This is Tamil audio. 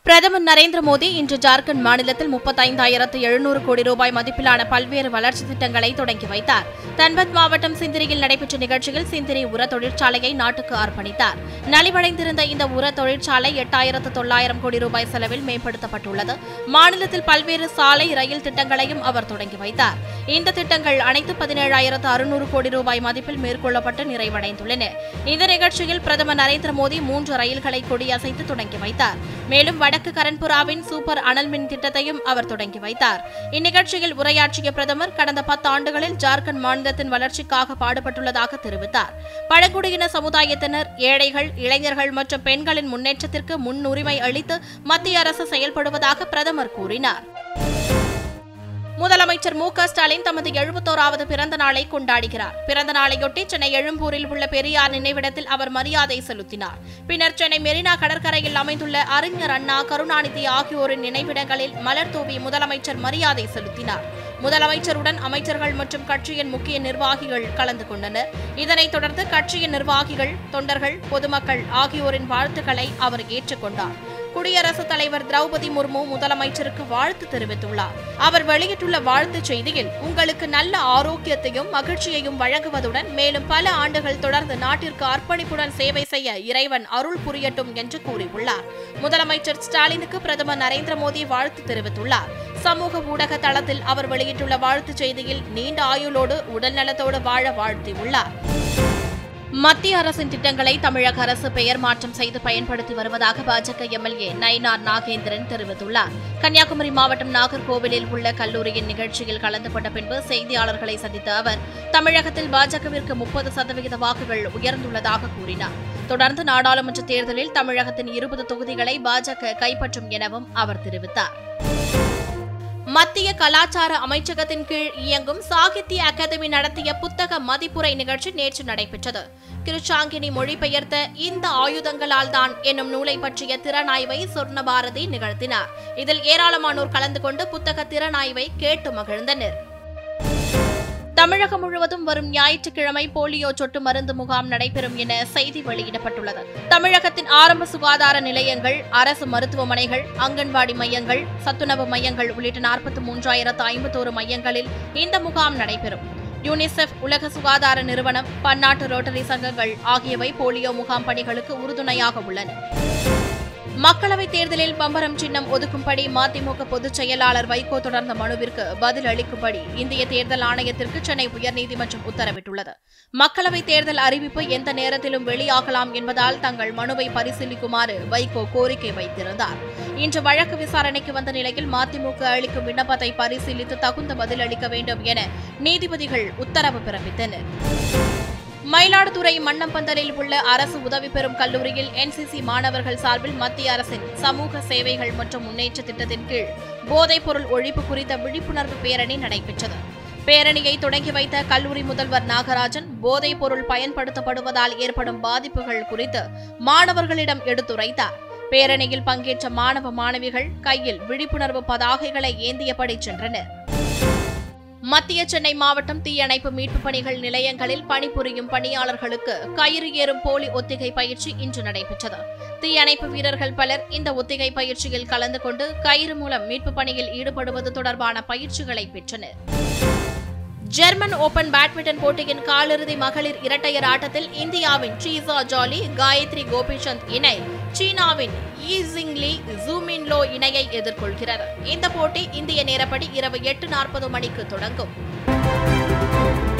பிரதமர் நரேந்திர மோடி இன்று ஜார்க்கண்ட் மாநிலத்தில் முப்பத்தைந்தாயிரத்து எழுநூறு கோடி ரூபாய் மதிப்பிலான பல்வேறு வளர்ச்சி திட்டங்களை தொடங்கி வைத்தார் தன்பத் மாவட்டம் சிந்திரியில் நடைபெற்ற நிகழ்ச்சியில் சிந்திரி உர தொழிற்சாலையை நாட்டுக்கு அர்ப்பணித்தார் நலிவடைந்திருந்த இந்த உர தொழிற்சாலை எட்டாயிரத்து தொள்ளாயிரம் கோடி ரூபாய் செலவில் மேம்படுத்தப்பட்டுள்ளது மாநிலத்தில் பல்வேறு சாலை ரயில் திட்டங்களையும் அவர் தொடங்கி வைத்தார் இந்த திட்டங்கள் அனைத்து பதினேழாயிரத்து அறுநூறு கோடி ரூபாய் மதிப்பில் மேற்கொள்ளப்பட்டு நிறைவடைந்துள்ளன இந்த நிகழ்ச்சியில் பிரதமர் நரேந்திர மோடி மூன்று ரயில்களை கொடியசைத்து தொடங்கி வைத்தார் மேலும் வடக்கு கரன்புராவின் சூப்பர் அனல் மின் திட்டத்தையும் அவர் தொடங்கி வைத்தார் இந்நிகழ்ச்சியில் உரையாற்றிய பிரதமர் கடந்த பத்து ஆண்டுகளில் ஜார்க்கண்ட் மாநிலத்தின் வளர்ச்சிக்காக பாடுபட்டுள்ளதாக தெரிவித்தார் பழங்குடியின சமுதாயத்தினர் ஏழைகள் இளைஞர்கள் மற்றும் பெண்களின் முன்னேற்றத்திற்கு முன்னுரிமை அளித்து மத்திய அரசு செயல்படுவதாக பிரதமர் கூறினார் முதலமைச்சர் மு க ஸ்டாலின் தமது எழுபத்தோராவது பிறந்த நாளை கொண்டாடுகிறார் பிறந்த நாளையொட்டி சென்னை எழும்பூரில் உள்ள பெரியார் நினைவிடத்தில் அவர் மரியாதை செலுத்தினார் பின்னர் சென்னை மெரினா கடற்கரையில் அமைந்துள்ள அறிஞர் அண்ணா கருணாநிதி ஆகியோரின் நினைவிடங்களில் மலர் தூவி முதலமைச்சர் மரியாதை செலுத்தினார் முதலமைச்சருடன் அமைச்சர்கள் மற்றும் கட்சியின் முக்கிய நிர்வாகிகள் கலந்து கொண்டனர் இதனைத் தொடர்ந்து கட்சியின் நிர்வாகிகள் தொண்டர்கள் பொதுமக்கள் ஆகியோரின் வாழ்த்துக்களை அவர் ஏற்றுக்கொண்டார் குடியரசுத் தலைவர் திரௌபதி முர்மு முதலமைச்சருக்கு வாழ்த்து தெரிவித்துள்ளார் அவர் வெளியிட்டுள்ள வாழ்த்துச் செய்தியில் உங்களுக்கு நல்ல ஆரோக்கியத்தையும் மகிழ்ச்சியையும் வழங்குவதுடன் மேலும் பல ஆண்டுகள் தொடர்ந்து நாட்டிற்கு அர்ப்பணிப்புடன் சேவை செய்ய இறைவன் அருள் புரியட்டும் என்று கூறியுள்ளார் முதலமைச்சர் ஸ்டாலினுக்கு பிரதமர் நரேந்திர மோடி வாழ்த்து தெரிவித்துள்ளார் சமூக ஊடக தளத்தில் அவர் வெளியிட்டுள்ள வாழ்த்துச் செய்தியில் நீண்ட ஆயுளோடு உடல்நலத்தோடு வாழ வாழ்த்தியுள்ளார் மத்திய அரசின் திட்டங்களை தமிழக அரசு பெயர் மாற்றம் செய்து பயன்படுத்தி வருவதாக பாஜக எம்எல்ஏ நயினார் நாகேந்திரன் தெரிவித்துள்ளார் கன்னியாகுமரி மாவட்டம் நாகர்கோவிலில் உள்ள கல்லூரியின் நிகழ்ச்சியில் கலந்து கொண்ட பின்பு செய்தியாளர்களை சந்தித்த அவர் தமிழகத்தில் பாஜகவிற்கு முப்பது சதவிகித வாக்குகள் உயர்ந்துள்ளதாக கூறினார் தொடர்ந்து நாடாளுமன்ற தேர்தலில் தமிழகத்தின் இருபது தொகுதிகளை பாஜக கைப்பற்றும் எனவும் அவர் தெரிவித்தார் மத்திய கலாச்சார அமைச்சகத்தின் கீழ் இயங்கும் சாகித்ய அகாதமி நடத்திய புத்தக மதிப்புரை நிகழ்ச்சி நேற்று நடைபெற்றது கிருச்சாங்கினி மொழிபெயர்த்த இந்த ஆயுதங்களால் தான் என்னும் நூலை பற்றிய திறனாய்வை சொர்ணபாரதி நிகழ்த்தினார் இதில் ஏராளமானோர் கலந்து கொண்டு புத்தக திறனாய்வை கேட்டு மகிழ்ந்தனர் தமிழகம் முழுவதும் வரும் ஞாயிற்றுக்கிழமை போலியோ சொட்டு மருந்து முகாம் நடைபெறும் என செய்தி வெளியிடப்பட்டுள்ளது தமிழகத்தின் ஆரம்ப சுகாதார நிலையங்கள் அரசு மருத்துவமனைகள் அங்கன்வாடி மையங்கள் சத்துணவு மையங்கள் உள்ளிட்ட நாற்பத்தி மூன்றாயிரத்து ஐம்பத்தோரு மையங்களில் இந்த முகாம் நடைபெறும் யூனிசெஃப் உலக சுகாதார நிறுவனம் பன்னாட்டு ரோட்டரி சங்கங்கள் ஆகியவை போலியோ முகாம் பணிகளுக்கு உறுதுணையாக உள்ளன மக்களவைத் தேர்தலில் பம்பரம் சின்னம் ஒதுக்கும்படி மதிமுக பொதுச் செயலாளர் வைகோ தொடர்ந்த மனுவிற்கு பதில் அளிக்கும்படி இந்திய தேர்தல் ஆணையத்திற்கு சென்னை உயர்நீதிமன்றம் உத்தரவிட்டுள்ளது மக்களவைத் தேர்தல் அறிவிப்பு எந்த நேரத்திலும் வெளியாகலாம் என்பதால் தங்கள் மனுவை பரிசீலிக்குமாறு வைகோ கோரிக்கை வைத்திருந்தார் இன்று வழக்கு விசாரணைக்கு வந்த நிலையில் மதிமுக அளிக்கும் விண்ணப்பத்தை பரிசீலித்து தகுந்த பதில் அளிக்க வேண்டும் என நீதிபதிகள் உத்தரவு பிறப்பித்தனர் மயிலாடுதுறை மன்னம்பந்தலில் உள்ள அரசு உதவி பெறும் கல்லூரியில் என்சிசி மாணவர்கள் சார்பில் மத்திய அரசின் சமூக சேவைகள் மற்றும் முன்னேற்ற திட்டத்தின் கீழ் போதைப் பொருள் ஒழிப்பு குறித்த விழிப்புணர்வு பேரணி நடைபெற்றது பேரணியை தொடங்கி வைத்த கல்லூரி முதல்வர் நாகராஜன் போதைப் பொருள் பயன்படுத்தப்படுவதால் ஏற்படும் பாதிப்புகள் குறித்து மாணவர்களிடம் எடுத்துரைத்தார் பேரணியில் பங்கேற்ற மாணவ மாணவிகள் கையில் விழிப்புணர்வு பதாகைகளை ஏந்தியபடி சென்றனர் மத்திய சென்னை மாவட்டம் தீயணைப்பு மீட்புப் பணிகள் நிலையங்களில் பணிபுரியும் பணியாளர்களுக்கு கயிறு ஏறும் போலி ஒத்திகை பயிற்சி இன்று நடைபெற்றது தீயணைப்பு வீரர்கள் பலர் இந்த ஒத்திகை பயிற்சியில் கலந்து கொண்டு கயிறு மூலம் மீட்புப் பணியில் ஈடுபடுவது தொடர்பான பயிற்சிகளை பெற்றனர் ஜெர்மன் ஓபன் பேட்மிண்டன் போட்டியின் காலிறுதி மகளிர் இரட்டையர் ஆட்டத்தில் இந்தியாவின் ஷீசா ஜாலி காயத்ரி கோபிச்சந்த் இணை சீனாவின் ஈசிங்லி ஜூமின்லோ இணையை எதிர்கொள்கிறது இந்த போட்டி இந்திய நேரப்படி இரவு எட்டு நாற்பது மணிக்கு தொடங்கும்